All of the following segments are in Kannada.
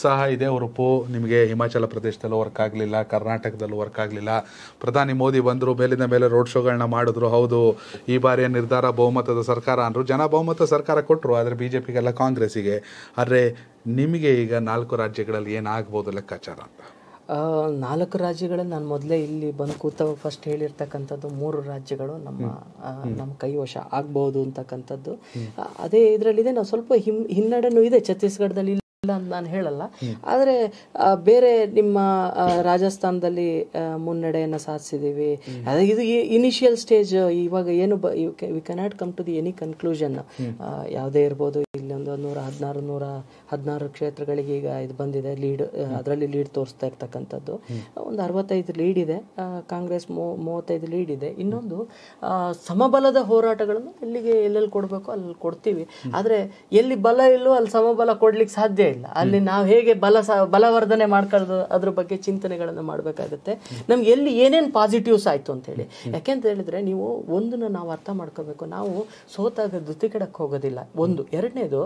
ಉತ್ಸಾಹ ಇದೆ ಹುರುಪು ನಿಮಗೆ ಹಿಮಾಚಲ ಪ್ರದೇಶದಲ್ಲೂ ವರ್ಕ್ ಆಗಲಿಲ್ಲ ಕರ್ನಾಟಕದಲ್ಲೂ ವರ್ಕ್ ಆಗಲಿಲ್ಲ ಪ್ರಧಾನಿ ಮೋದಿ ಬಂದರು ಮೇಲಿಂದ ಮೇಲೆ ರೋಡ್ ಶೋಗಳನ್ನ ಮಾಡಿದ್ರು ಹೌದು ಈ ಬಾರಿಯ ನಿರ್ಧಾರ ಬಹುಮತದ ಸರ್ಕಾರ ಅಂದರು ಜನ ಬಹುಮತ ಸರ್ಕಾರ ಕೊಟ್ಟರು ಆದರೆ ಬಿ ಜೆ ಪಿಗೆಲ್ಲ ಕಾಂಗ್ರೆಸ್ಸಿಗೆ ಆದರೆ ನಿಮಗೆ ಈಗ ನಾಲ್ಕು ರಾಜ್ಯಗಳಲ್ಲಿ ಏನಾಗ್ಬೋದು ಲೆಕ್ಕಾಚಾರ ಅಂತ ಆ, ನಾಲ್ಕು ರಾಜ್ಯಗಳಲ್ಲಿ ನಾನು ಮೊದಲೇ ಇಲ್ಲಿ ಬಂದು ಕೂತವಾಗ ಫಸ್ಟ್ ಹೇಳಿರ್ತಕ್ಕಂಥದ್ದು ಮೂರು ರಾಜ್ಯಗಳು ನಮ್ಮ ಆ, ನಮ್ಮ ಕೈವಶ ಆಗ್ಬೋದು ಅಂತಕ್ಕಂಥದ್ದು ಆ, ಅದೇ ಇದರಲ್ಲಿದೆ ನಾವು ಸ್ವಲ್ಪ ಹಿಮ್ ಹಿನ್ನಡೆನೂ ಇದೆ ಛತ್ತೀಸ್ಗಢದಲ್ಲಿ ಇಲ್ಲ ಅಂತ ನಾನು ಹೇಳಲ್ಲ ಆದರೆ ಆ, ಬೇರೆ ನಿಮ್ಮ ಆ, ರಾಜಸ್ಥಾನದಲ್ಲಿ ಆ, ಮುನ್ನಡೆಯನ್ನು ಸಾಧಿಸಿದ್ದೀವಿ ಅದೇ ಇದು ಇನಿಷಿಯಲ್ ಸ್ಟೇಜ್ ಇವಾಗ ಏನು we cannot come to the any conclusion ಯಾವುದೇ ಇರ್ಬೋದು ಇಲ್ಲೊಂದು ನೂರ ಹದಿನಾರು ನೂರ ಹದಿನಾರು ಕ್ಷೇತ್ರಗಳಿಗೆ ಈಗ ಇದು ಬಂದಿದೆ ಲೀಡ್ ಅದರಲ್ಲಿ ಲೀಡ್ ತೋರಿಸ್ತಾ ಇರ್ತಕ್ಕಂಥದ್ದು ಒಂದು ಅರವತ್ತೈದು ಲೀಡ್ ಇದೆ ಆ, ಕಾಂಗ್ರೆಸ್ ಮೂ ಮೂವತ್ತೈದು ಲೀಡ್ ಇದೆ ಇನ್ನೊಂದು ಆ, ಸಮಬಲದ ಹೋರಾಟಗಳನ್ನು ಎಲ್ಲಿಗೆ ಎಲ್ಲೆಲ್ಲಿ ಕೊಡಬೇಕು ಅಲ್ಲಿ ಕೊಡ್ತೀವಿ ಆದರೆ ಎಲ್ಲಿ ಬಲ ಇಲ್ಲೋ ಅಲ್ಲಿ ಸಮಬಲ ಕೊಡ್ಲಿಕ್ಕೆ ಸಾಧ್ಯ ಇಲ್ಲ ಅಲ್ಲಿ ನಾವು ಹೇಗೆ ಬಲ ಸ ಬಲವರ್ಧನೆ ಮಾಡ್ಕೊಳ್ಳೋದು ಅದ್ರ ಬಗ್ಗೆ ಚಿಂತನೆಗಳನ್ನು ಮಾಡಬೇಕಾಗುತ್ತೆ ನಮ್ಗೆ ಎಲ್ಲಿ ಏನೇನು ಪಾಸಿಟಿವ್ಸ್ ಆಯ್ತು ಅಂತ ಹೇಳಿ ಯಾಕೆಂತ ಹೇಳಿದ್ರೆ ನೀವು ಒಂದನ್ನ ನಾವು ಅರ್ಥ ಮಾಡ್ಕೋಬೇಕು ನಾವು ಸೋತಾಗ ಧೃತಿ ಕೆಡಕ್ಕೆ ಹೋಗೋದಿಲ್ಲ ಒಂದು ಎರಡನೇದು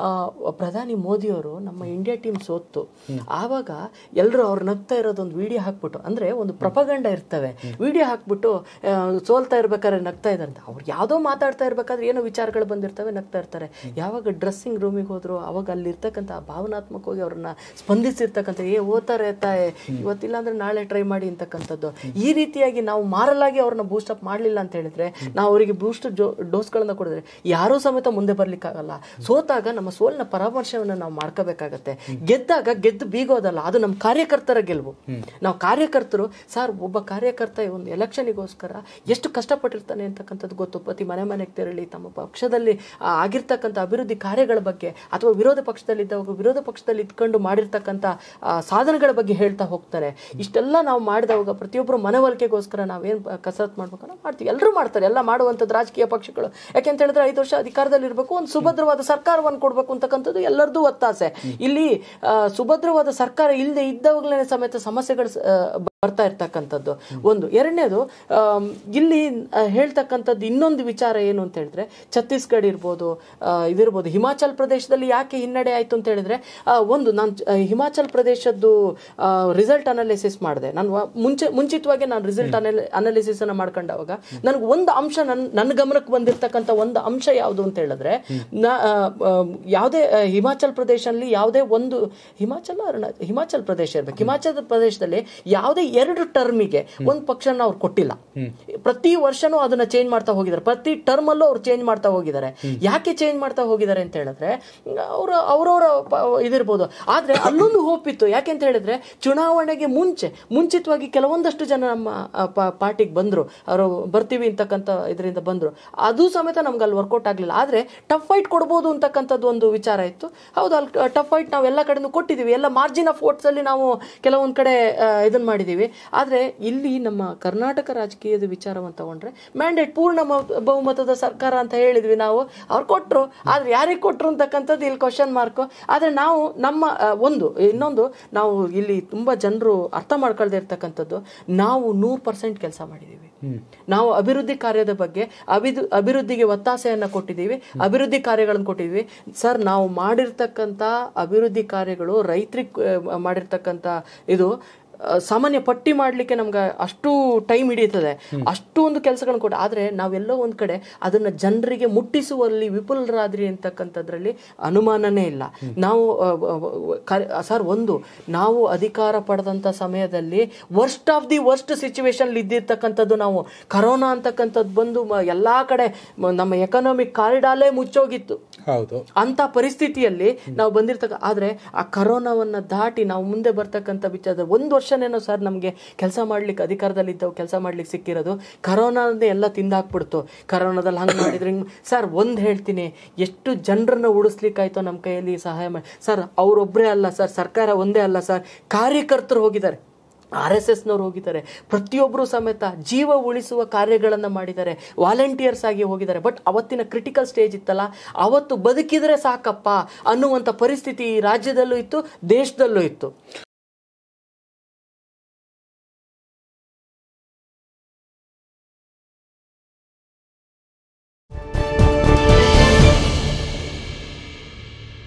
ಪ್ರಧಾನಿ ಮೋದಿಯವರು ನಮ್ಮ ಇಂಡಿಯಾ ಟೀಮ್ ಸೋತ್ತು ಆವಾಗ ಎಲ್ಲರೂ ಅವ್ರು ನಗ್ತಾ ಇರೋದೊಂದು ವಿಡಿಯೋ ಹಾಕ್ಬಿಟ್ಟು ಅಂದ್ರೆ ಒಂದು ಪ್ರಪಗಂಡ ಇರ್ತವೆ ವಿಡಿಯೋ ಹಾಕ್ಬಿಟ್ಟು ಆ, ಸೋಲ್ತಾ ಇರ್ಬೇಕಾದ್ರೆ ನಗ್ತಾ ಇದ್ದಾರೆ ಅಂತ ಅವ್ರು ಯಾವುದೋ ಮಾತಾಡ್ತಾ ಇರ್ಬೇಕಾದ್ರೆ ಏನೋ ವಿಚಾರಗಳು ಬಂದಿರ್ತವೆ ನಗ್ತಾ ಇರ್ತಾರೆ ಯಾವಾಗ ಡ್ರೆಸ್ಸಿಂಗ್ ರೂಮಿಗೆ ಹೋದ್ರು ಅವಾಗ ಅಲ್ಲಿರ್ತಕ್ಕಂಥ ಭಾವನಾತ್ಮಕವಾಗಿ ಅವ್ರನ್ನ ಸ್ಪಂದಿಸಿರ್ತಕ್ಕಂಥ ಏ ಓದ್ತಾರೆ ತಾಯಿ ಇವತ್ತಿಲ್ಲ ಅಂದ್ರೆ ನಾಳೆ ಟ್ರೈ ಮಾಡಿ ಅಂತಕ್ಕಂಥದ್ದು ಈ ರೀತಿಯಾಗಿ ನಾವು ಮಾರಲಾಗಿ ಅವ್ರನ್ನ ಬೂಸ್ಟ್ ಅಪ್ ಮಾಡಲಿಲ್ಲ ಅಂತ ಹೇಳಿದ್ರೆ ನಾವು ಅವರಿಗೆ ಬೂಸ್ಟ್ ಡೋಸ್ಗಳನ್ನ ಕೊಡಿದ್ರೆ ಯಾರೂ ಸಮೇತ ಮುಂದೆ ಬರ್ಲಿಕ್ಕಾಗಲ್ಲ ಸೋತಾಗ ನಮ್ಮ ಸೋಲಿನ ಪರಾಮರ್ಶವನ್ನು ನಾವು ಮಾಡ್ಕೋಬೇಕಾಗತ್ತೆ ಗೆದ್ದಾಗ ಗೆದ್ದು ಬೀಗೋದಲ್ಲ ಅದು ನಮ್ಮ ಕಾರ್ಯಕರ್ತರ ಗೆಲುವು ನಾವು ಕಾರ್ಯಕರ್ತರು ಸರ್ ಒಬ್ಬ ಕಾರ್ಯಕರ್ತ ಈ ಒಂದು ಎಲೆಕ್ಷನಿಗೋಸ್ಕರ ಎಷ್ಟು ಕಷ್ಟಪಟ್ಟಿರ್ತಾನೆ ಅಂತಕ್ಕಂಥದ್ದು ಗೊತ್ತು ಪ್ರತಿ ಮನೆ ಮನೆಗೆ ತೆರಳಿ ತಮ್ಮ ಪಕ್ಷದಲ್ಲಿ ಆ, ಆಗಿರ್ತಕ್ಕಂಥ ಅಭಿವೃದ್ಧಿ ಕಾರ್ಯಗಳ ಬಗ್ಗೆ ಅಥವಾ ವಿರೋಧ ಪಕ್ಷದಲ್ಲಿದ್ದವಾಗ ವಿರೋಧ ಪಕ್ಷದಲ್ಲಿ ಇದ್ಕೊಂಡು ಮಾಡಿರ್ತಕ್ಕಂಥ ಆ, ಸಾಧನೆಗಳ ಬಗ್ಗೆ ಹೇಳ್ತಾ ಹೋಗ್ತಾರೆ ಇಷ್ಟೆಲ್ಲ ನಾವು ಮಾಡಿದವಾಗ ಪ್ರತಿಯೊಬ್ಬರು ಮನವೊಲಿಕೆಗೋಸ್ಕರ ನಾವೇನು ಕಸರತ್ತು ಮಾಡ್ಬೇಕು ನಾವು ಮಾಡ್ತೀವಿ ಎಲ್ಲರೂ ಮಾಡ್ತಾರೆ ಎಲ್ಲ ಮಾಡುವಂಥದ್ದು ರಾಜಕೀಯ ಪಕ್ಷಗಳು ಯಾಕೆಂತ ಹೇಳಿದ್ರೆ ಐದು ವರ್ಷ ಅಧಿಕಾರದಲ್ಲಿ ಇರಬೇಕು ಒಂದು ಸುಭದ್ರವಾದ ಸರ್ಕಾರವನ್ನು ಕೊಡಬೇಕು ಅಂತಕ್ಕಂಥದ್ದು ಎಲ್ಲರದ್ದು ಒತ್ತಾಸೆ ಇಲ್ಲಿ ಆ, ಸುಭದ್ರವಾದ ಸರ್ಕಾರ ಇಲ್ಲದೆ ಇದ್ದವಾಗಲೇ ಸಮೇತ ಸಮಸ್ಯೆಗಳು ಸ- ಆ, ಬರ್ತಾ ಇರ್ತಕ್ಕಂಥದ್ದು ಒಂದು ಎರಡನೇದು ಆಮ್, ಇಲ್ಲಿ ಆ, ಹೇಳ್ತಕ್ಕಂಥದ್ದು ಇನ್ನೊಂದು ವಿಚಾರ ಏನು ಅಂತ ಹೇಳಿದ್ರೆ ಛತ್ತೀಸ್ಗಢ ಇರ್ಬೋದು ಆ, ಇದಿರ್ಬೋದು ಹಿಮಾಚಲ್ ಪ್ರದೇಶದಲ್ಲಿ ಯಾಕೆ ಹಿನ್ನಡೆ ಆಯ್ತು ಅಂತ ಹೇಳಿದ್ರೆ ಆ, ಒಂದು ನಾನು ಹಿಮಾಚಲ್ ಪ್ರದೇಶದ್ದು ರಿಸಲ್ಟ್ ಅನಾಲಿಸಿಸ್ ಮಾಡಿದೆ ನಾನು ವ- ಮುಂಚೆ ಮುಂಚಿತವಾಗಿ ನಾನು ರಿಸಲ್ಟ್ ಅನಾಲಿಸಿಸ್ ಅನ್ನ ಮಾಡ್ಕೊಂಡವಾಗ ನನಗೆ ಒಂದು ಅಂಶ ನನ್ನ ನನ್ನ ಗಮನಕ್ಕೆ ಬಂದಿರತಕ್ಕಂಥ ಒಂದು ಅಂಶ ಯಾವುದು ಅಂತ ಹೇಳಿದ್ರೆ ನಾ- ಆ, ಆ, ಯಾವುದೇ ಆ, ಹಿಮಾಚಲ್ ಪ್ರದೇಶದಲ್ಲಿ ಯಾವುದೇ ಒಂದು ಹಿಮಾಚಲ ಅರುಣ- ಹಿಮಾಚಲ್ ಪ್ರದೇಶ ಇರ್ಬೇಕು ಹಿಮಾಚಲ ಪ್ರದೇಶದಲ್ಲಿ ಯಾವುದೇ ಎರಡು ಟರ್ಮಿಗೆ ಒಂದು ಪಕ್ಷನ ಅವ್ರು ಕೊಟ್ಟಿಲ್ಲ ಪ್ರತಿ ವರ್ಷನೂ ಅದನ್ನ ಚೇಂಜ್ ಮಾಡ್ತಾ ಹೋಗಿದ್ದಾರೆ ಪ್ರತಿ ಟರ್ಮ್ ಅಲ್ಲೂ ಅವ್ರು ಚೇಂಜ್ ಮಾಡ್ತಾ ಹೋಗಿದ್ದಾರೆ ಯಾಕೆ ಚೇಂಜ್ ಮಾಡ್ತಾ ಹೋಗಿದ್ದಾರೆ ಅಂತ ಹೇಳಿದ್ರೆ ಅವರ ಅವರವರ ಇದಿರ್ಬೋದು ಆದ್ರೆ ಅಲ್ಲೊಂದು ಹೋಪ್ ಇತ್ತು ಯಾಕೆ ಅಂತ ಹೇಳಿದ್ರೆ ಚುನಾವಣೆಗೆ ಮುಂಚೆ ಮುಂಚಿತವಾಗಿ ಕೆಲವೊಂದಷ್ಟು ಜನ ನಮ್ಮ ಪಾರ್ಟಿಗೆ ಬಂದ್ರು ಅವರು ಬರ್ತೀವಿ ಅಂತಕ್ಕಂಥ ಇದರಿಂದ ಬಂದ್ರು ಅದು ಸಮೇತ ನಮ್ಗೆ ಅಲ್ಲಿ ವರ್ಕೌಟ್ ಆಗಲಿಲ್ಲ ಆದ್ರೆ ಟಫ್ ಫೈಟ್ ಕೊಡ್ಬೋದು ಅಂತಕ್ಕಂಥದ್ದು ಒಂದು ವಿಚಾರ ಇತ್ತು ಹೌದು ಅಲ್ಲಿ ಟಫ್ ಫೈಟ್ ನಾವು ಎಲ್ಲ ಕಡೆನೂ ಕೊಟ್ಟಿದ್ದೀವಿ ಎಲ್ಲ ಮಾರ್ಜಿನ್ ಆಫ್ ವೋಟ್ಸ್ ಅಲ್ಲಿ ನಾವು ಕೆಲವೊಂದು ಕಡೆ ಆ, ಇದನ್ನ ಮಾಡಿದ್ದೀವಿ ಆದ್ರೆ ಇಲ್ಲಿ ನಮ್ಮ ಕರ್ನಾಟಕ ರಾಜಕೀಯದ ವಿಚಾರವನ್ನು ತಗೊಂಡ್ರೆ ಮ್ಯಾಂಡೇಟ್ ಪೂರ್ಣ ಮ- ಬಹುಮತದ ಸರ್ಕಾರ ಅಂತ ಹೇಳಿದ್ವಿ ನಾವು ಅವ್ರು ಕೊಟ್ರು ಆದ್ರೆ ಯಾರಿಗೆ ಕೊಟ್ರು ಅಂತಕ್ಕಂಥದ್ದು ಇಲ್ಲಿ ಕ್ವಶನ್ ಮಾರ್ಕ್ ಆದ್ರೆ ನಾವು ನಮ್ಮ ಆ, ಒಂದು ಇನ್ನೊಂದು ನಾವು ಇಲ್ಲಿ ತುಂಬಾ ಜನರು ಅರ್ಥ ಮಾಡ್ಕೊಳ್ದೇ ಇರ್ತಕ್ಕಂಥದ್ದು ನಾವು ನೂರು ಪರ್ಸೆಂಟ್ ಕೆಲಸ ಮಾಡಿದ್ದೀವಿ ನಾವು ಅಭಿವೃದ್ಧಿ ಕಾರ್ಯದ ಬಗ್ಗೆ ಅಭಿದು ಅಭಿವೃದ್ಧಿಗೆ ಒತ್ತಾಸೆಯನ್ನ ಕೊಟ್ಟಿದ್ದೀವಿ ಅಭಿವೃದ್ಧಿ ಕಾರ್ಯಗಳನ್ನು ಕೊಟ್ಟಿದ್ದೀವಿ ಸರ್ ನಾವು ಮಾಡಿರ್ತಕ್ಕಂಥ ಅಭಿವೃದ್ಧಿ ಕಾರ್ಯಗಳು ರೈತರಿಗೆ ಮಾಡಿರ್ತಕ್ಕಂಥ ಇದು ಆ, ಸಾಮಾನ್ಯ ಪಟ್ಟಿ ಮಾಡ್ಲಿಕ್ಕೆ ನಮ್ಗೆ ಅಷ್ಟು ಟೈಮ್ ಹಿಡಿಯುತ್ತದೆ ಅಷ್ಟು ಒಂದು ಕೆಲಸಗಳನ್ನು ಕೊಟ್ಟು ಆದ್ರೆ ನಾವೆಲ್ಲೋ ಒಂದ್ ಕಡೆ ಅದನ್ನ ಜನರಿಗೆ ಮುಟ್ಟಿಸುವಲ್ಲಿ ವಿಫಲರಾದ್ರಿ ಅಂತಕ್ಕಂಥದ್ರಲ್ಲಿ ಅನುಮಾನನೇ ಇಲ್ಲ ನಾವು ಆ, ಆ, ಕರೆ- ಸರ್ ಒಂದು ನಾವು ಅಧಿಕಾರ ಪಡೆದಂತ ಸಮಯದಲ್ಲಿ worst of the worst situation ಇದ್ದಿರ್ತಕ್ಕಂಥದ್ದು ನಾವು ಕರೋನಾ ಅಂತಕ್ಕಂಥದ್ದು ಬಂದು ಮ- ಎಲ್ಲಾ ಕಡೆ ಮ- ನಮ್ಮ ಎಕನಾಮಿಕ್ ಕಾರಿಡಾಲೇ ಮುಚ್ಚೋಗಿತ್ತು ಹೌದು ಅಂತ ಪರಿಸ್ಥಿತಿಯಲ್ಲಿ ನಾವು ಬಂದಿರ್ತಕ್ಕ ಆದ್ರೆ ಆ ಕರೋನಾವನ್ನ ದಾಟಿ ನಾವು ಮುಂದೆ ಬರ್ತಕ್ಕಂಥ ವಿಚಾರ ಒಂದು ವರ್ಷನೇನೋ ಸರ್ ನಮಗೆ ಕೆಲಸ ಮಾಡ್ಲಿಕ್ಕೆ ಅಧಿಕಾರದಲ್ಲಿ ಇದ್ದವು ಕೆಲಸ ಮಾಡ್ಲಿಕ್ಕೆ ಸಿಕ್ಕಿರೋದು ಕರೋನಾದೇ ಎಲ್ಲ ತಿಂದಾಕ್ಬಿಡ್ತು ಕರೋನಾದಲ್ಲಿ ಹಂಗೆ ಮಾಡಿದ್ರೆ ಹಿಂಗ್ ಸರ್ ಒಂದು ಹೇಳ್ತೀನಿ ಎಷ್ಟು ಜನರನ್ನ ಉಳಿಸ್ಲಿಕ್ಕಾಯ್ತೋ ನಮ್ಮ ಕೈಯಲ್ಲಿ ಸಹಾಯ ಮಾಡಿ ಸರ್ ಅವರೊಬ್ಬರೇ ಅಲ್ಲ ಸರ್ ಸರ್ಕಾರ ಒಂದೇ ಅಲ್ಲ ಸರ್ ಕಾರ್ಯಕರ್ತರು ಹೋಗಿದ್ದಾರೆ ಆರ್ ಎಸ್ ಎಸ್ನವ್ರು ಹೋಗಿದ್ದಾರೆ ಪ್ರತಿಯೊಬ್ಬರು ಸಮೇತ ಜೀವ ಉಳಿಸುವ ಕಾರ್ಯಗಳನ್ನು ಮಾಡಿದ್ದಾರೆ ವಾಲಂಟಿಯರ್ಸ್ ಆಗಿ ಹೋಗಿದ್ದಾರೆ ಬಟ್ ಅವತ್ತಿನ ಕ್ರಿಟಿಕಲ್ ಸ್ಟೇಜ್ ಇತ್ತಲ್ಲ ಅವತ್ತು ಬದುಕಿದ್ರೆ ಸಾಕಪ್ಪ ಅನ್ನುವಂಥ ಪರಿಸ್ಥಿತಿ ಈ ರಾಜ್ಯದಲ್ಲೂ ಇತ್ತು ದೇಶದಲ್ಲೂ ಇತ್ತು